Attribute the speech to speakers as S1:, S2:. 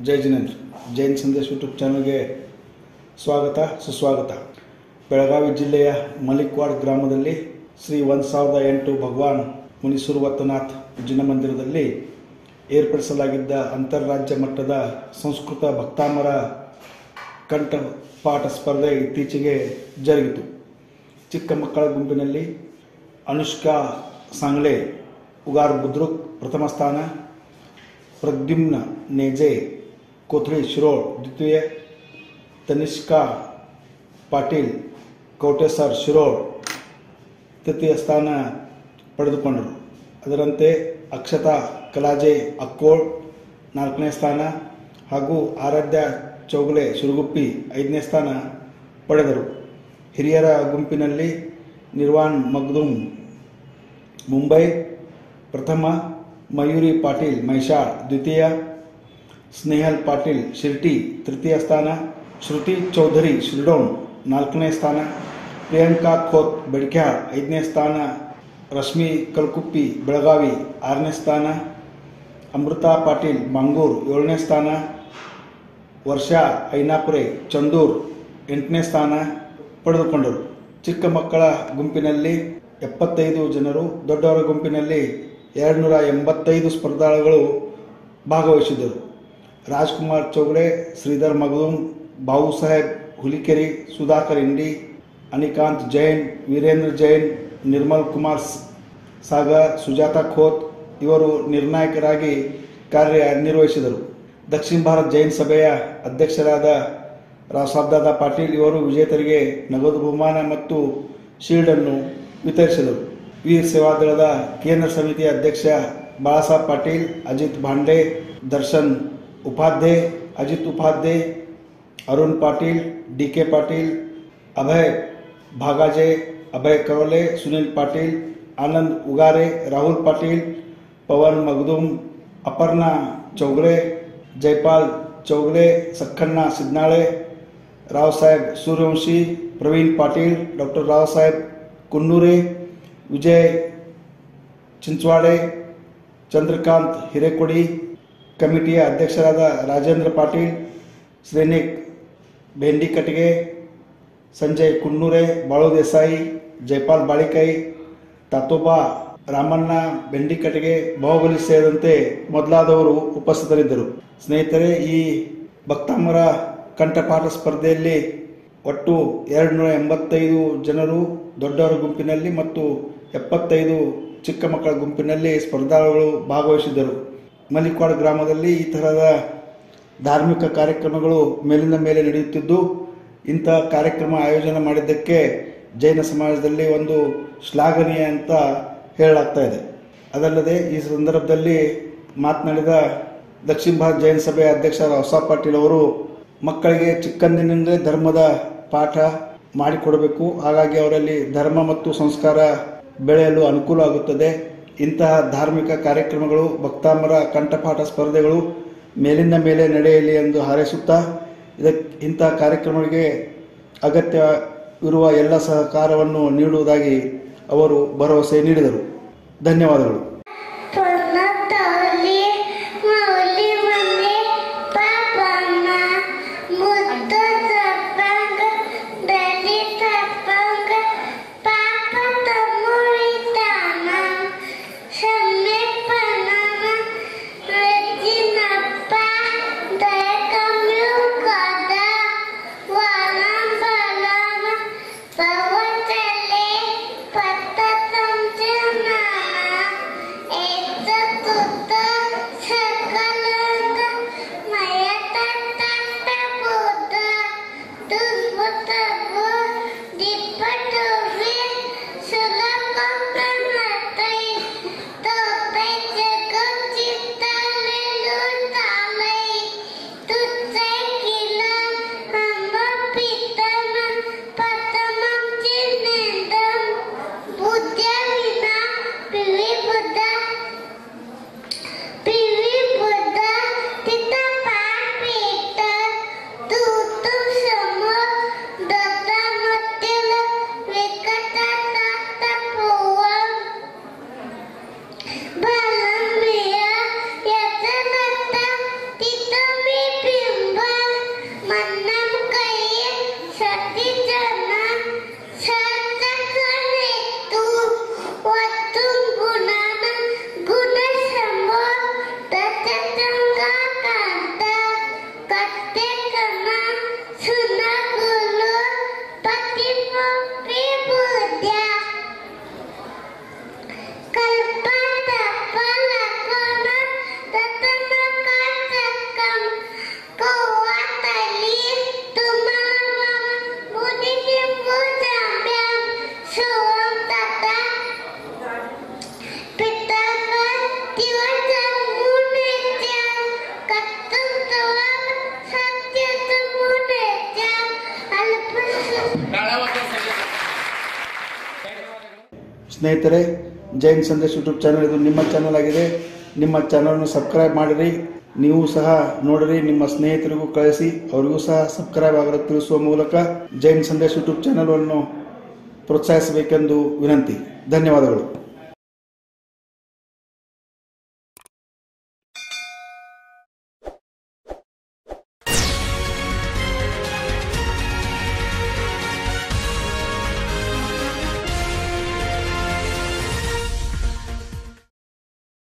S1: ಜೈ Jinendra Jain Sandesh YouTube ಚಾನಲ್ಗೆ ಸ್ವಾಗತ ಸುಸ್ವಾಗತ ಬೆಳಗಾವಿ ಜಿಲ್ಲೆಯ ಮಲಿಕ್ವಾಡ್ ಗ್ರಾಮದಲ್ಲಿ ಶ್ರೀ ಒಂದು ಸಾವಿರದ ಎಂಟು ಭಗವಾನ್ ಮುನಿಸುರ್ವತ್ತನಾಥ್ ಜಿನ ಮಂದಿರದಲ್ಲಿ ಏರ್ಪಡಿಸಲಾಗಿದ್ದ ಅಂತಾರಾಜ್ಯ ಮಟ್ಟದ ಸಂಸ್ಕೃತ ಭಕ್ತಾಮರ ಕಂಠಪಾಠ ಸ್ಪರ್ಧೆ ಇತ್ತೀಚೆಗೆ ಜರುಗಿತು ಚಿಕ್ಕ ಮಕ್ಕಳ ಗುಂಪಿನಲ್ಲಿ ಅನುಷ್ಕಾ ಸಾಂಗ್ಲೆ ಉಗಾರ್ ಬುದ್ರುಕ್ ಪ್ರಥಮ ಸ್ಥಾನ ಪ್ರದ್ಯುಮ್ನ ನೇಜೆ कोथळी शिरोळ द्वितीय तनिष्का ಪಾಟೀಲ್ ಕೌಟೇಸರ್ ಶಿರೋಳ್ ತೃತೀಯ ಸ್ಥಾನ ಪಡೆದುಕೊಂಡರು ಅದರಂತೆ ಅಕ್ಷತಾ ಕಲಾಜೆ ಅಕ್ಕೋಳ್ ನಾಲ್ಕನೇ ಸ್ಥಾನ ಹಾಗೂ ಆರಾಧ್ಯ ಚೌಗಲೆ ಶಿರುಗುಪ್ಪಿ ಐದನೇ ಸ್ಥಾನ ಪಡೆದರು ಹಿರಿಯರ ಗುಂಪಿನಲ್ಲಿ ನಿರ್ವಾಣ್ ಮಗ್ದುಮ್ ಮುಂಬೈ ಪ್ರಥಮ ಮಯೂರಿ ಪಾಟೀಲ್ ಮೈಷಾಳ್ ದ್ವಿತೀಯ ಸ್ನೇಹಲ್ ಪಾಟೀಲ್ ಶಿರ್ಟಿ ತೃತೀಯ ಸ್ಥಾನ ಶ್ರುತಿ ಚೌಧರಿ ಶಿರ್ಡೋಣ್ ನಾಲ್ಕನೇ ಸ್ಥಾನ ಪ್ರಿಯಾಂಕಾ ಖೋತ್ ಬೆಡ್ಕ್ಯಾಳ್ ಐದನೇ ಸ್ಥಾನ ರಶ್ಮಿ ಕಲ್ಕುಪ್ಪಿ ಬೆಳಗಾವಿ ಆರನೇ ಸ್ಥಾನ ಅಮೃತಾ ಪಾಟೀಲ್ ಮಂಗೂರ್ ಏಳನೇ ಸ್ಥಾನ ವರ್ಷಾ ಐನಾಪುರೆ ಚಂದೂರ್ ಎಂಟನೇ ಸ್ಥಾನ ಪಡೆದುಕೊಂಡರು ಚಿಕ್ಕ ಮಕ್ಕಳ ಗುಂಪಿನಲ್ಲಿ ಎಪ್ಪತ್ತೈದು ಜನರು ದೊಡ್ಡವರ ಗುಂಪಿನಲ್ಲಿ ಎರಡುನೂರ ಎಂಬತ್ತೈದು ಸ್ಪರ್ಧಾಳುಗಳು ಭಾಗವಹಿಸಿದರು ರಾಜ್ಕುಮಾರ್ ಚೌಗಡೆ ಶ್ರೀಧರ್ ಮಗದುಮ್ ಬಾಬುಸಾಹೇಬ್ ಹುಲಿಕೆರಿ ಸುಧಾಕರ್ ಇಂಡಿ ಅನಿಕಾಂತ್ ಜೈನ್ ವೀರೇಂದ್ರ ಜೈನ್ ನಿರ್ಮಲ್ ಕುಮಾರ್ ಸಾಗರ್ ಸುಜಾತಾ ಖೋತ್ ಇವರು ನಿರ್ಣಾಯಕರಾಗಿ ಕಾರ್ಯ ನಿರ್ವಹಿಸಿದರು ದಕ್ಷಿಣ ಭಾರತ ಜೈನ್ ಸಭೆಯ ಅಧ್ಯಕ್ಷರಾದ ರಾವ್ಸಾಬ್ದಾದ ಪಾಟೀಲ್ ಇವರು ವಿಜೇತರಿಗೆ ನಗದು ಬಹುಮಾನ ಮತ್ತು ಶೀಲ್ಡ್ ಅನ್ನು ವಿತರಿಸಿದರು ವೀರ್ ಸೇವಾದಳದ ಕೇಂದ್ರ ಸಮಿತಿಯ ಅಧ್ಯಕ್ಷ Balasaheb Patil Ajit Bhande Darshan Upadhyaya Ajit Upadhyaya Arun Patil D K Patil Abhay Bhagaje Abhay Kavale Sunil Patil Anand Ugare Rahul Patil Pavan Magadum Aparna Chougale Jaipal Chougale Sakkanna Sidnale Raosaheb Suryavanshi Praveen Patil doctor Raosaheb Kunnure Vijay Chinchwade Chandrakant Hirekodi ಕಮಿಟಿಯ ಅಧ್ಯಕ್ಷರಾದ ರಾಜೇಂದ್ರ ಪಾಟೀಲ್ ಶ್ರೇನಿಕ್ ಭೇಂಡಿ ಕಟ್ಟಿಗೆ ಸಂಜಯ್ ಕುನ್ನೂರೆ ಬಾಳು ದೇಸಾಯಿ ಜೈಪಾಲ್ ಬಾಳಿಕೈ ತಾತೋಬಾ ರಾಮಣ್ಣ ಬೆಂಡಿ ಕಟ್ಟಿಗೆ ಬಾಹುಬಲಿ ಸೇರಿದಂತೆ ಮೊದಲಾದವರು ಉಪಸ್ಥಿತರಿದ್ದರು ಸ್ನೇಹಿತರೆ ಈ ಭಕ್ತಾಮರ ಕಂಠಪಾಠ ಸ್ಪರ್ಧೆಯಲ್ಲಿ ಒಟ್ಟು ಎರಡು ನೂರ ಎಂಬತ್ತೈದು ಜನರು ದೊಡ್ಡವರ ಗುಂಪಿನಲ್ಲಿ ಮತ್ತು ಎಪ್ಪತ್ತೈದು ಚಿಕ್ಕ ಮಕ್ಕಳ ಗುಂಪಿನಲ್ಲಿ ಸ್ಪರ್ಧಾಳುಗಳು ಭಾಗವಹಿಸಿದರು ಮಲಿಕ್ವಾಡ್ ಗ್ರಾಮದಲ್ಲಿ ಈ ತರಹದ ಧಾರ್ಮಿಕ ಕಾರ್ಯಕ್ರಮಗಳು ಮೇಲಿನ ಮೇಲೆ ನಡೆಯುತ್ತಿದ್ದು ಇಂಥ ಕಾರ್ಯಕ್ರಮ ಆಯೋಜನೆ ಮಾಡಿದ್ದಕ್ಕೆ ಜೈನ ಸಮಾಜದಲ್ಲಿ ಒಂದು ಶ್ಲಾಘನೀಯ ಅಂತ ಹೇಳಲಾಗ್ತಾ ಇದೆ ಅದಲ್ಲದೆ ಈ ಸಂದರ್ಭದಲ್ಲಿ ಮಾತನಾಡಿದ ದಕ್ಷಿಣ ಭಾರತ ಜೈನ ಸಭೆಯ ಅಧ್ಯಕ್ಷ ಹೊಸ ಪಾಟೀಲ್ ಅವರು ಮಕ್ಕಳಿಗೆ ಚಿಕ್ಕಂದಿನಿಂದಲೇ ಧರ್ಮದ ಪಾಠ ಮಾಡಿಕೊಡಬೇಕು ಹಾಗಾಗಿ ಅವರಲ್ಲಿ ಧರ್ಮ ಮತ್ತು ಸಂಸ್ಕಾರ ಬೆಳೆಯಲು ಅನುಕೂಲ ಆಗುತ್ತದೆ ಇಂತಹ ಧಾರ್ಮಿಕ ಕಾರ್ಯಕ್ರಮಗಳು ಭಕ್ತಾಮರ ಕಂಠಪಾಠ ಸ್ಪರ್ಧೆಗಳು ಮೇಲಿಂದ ಮೇಲೆ ನಡೆಯಲಿ ಎಂದು ಹಾರೈಸುತ್ತಾ ಇದಕ್ಕೆ ಇಂತಹ ಕಾರ್ಯಕ್ರಮಗಳಿಗೆ ಅಗತ್ಯವಿರುವ ಎಲ್ಲ ಸಹಕಾರವನ್ನು ನೀಡುವುದಾಗಿ ಅವರು ಭರವಸೆ ನೀಡಿದರು ಧನ್ಯವಾದಗಳು
S2: ಪೊನ್ನತಲ್ಲಿ ಮೌಲಿ ಮನೆ ಪಾಪನ ಮುದ್ದ ತಪ್ಪಂಗ ದಲಿ ತಪ್ಪಂಗ ಪಾಪ ತಮ್ಮುಳಿತಾನ ಸಮ್ಮೆ ಪನನ ರೆಜಿನಪ್ಪ ದಯಕಮ್ಯು ಕದ ವಲಂ ಬಲಮ ಪವತಲೆ ಪತ್ತ ಸಂಜನನ
S1: ಸ್ನೇಹಿತರೆ ಜೈನ್ ಸಂದೇಶ್ ಯೂಟ್ಯೂಬ್ ಚಾನಲ್ ಇದು ನಿಮ್ಮ ಚಾನಲ್ ಆಗಿದೆ ನಿಮ್ಮ ಚಾನಲ್ನ ಸಬ್ಸ್ಕ್ರೈಬ್ ಮಾಡಿರಿ ನೀವು ಸಹ ನೋಡಿರಿ ನಿಮ್ಮ ಸ್ನೇಹಿತರಿಗೂ ಕಳಿಸಿ ಅವರಿಗೂ ಸಹ ಸಬ್ಸ್ಕ್ರೈಬ್ ಆಗಲು ತಿಳಿಸುವ ಮೂಲಕ ಜೈನ್ ಸಂದೇಶ್ ಯೂಟ್ಯೂಬ್ ಚಾನಲ್ ಅನ್ನು ಪ್ರೋತ್ಸಾಹಿಸಬೇಕೆಂದು ವಿನಂತಿ ಧನ್ಯವಾದಗಳು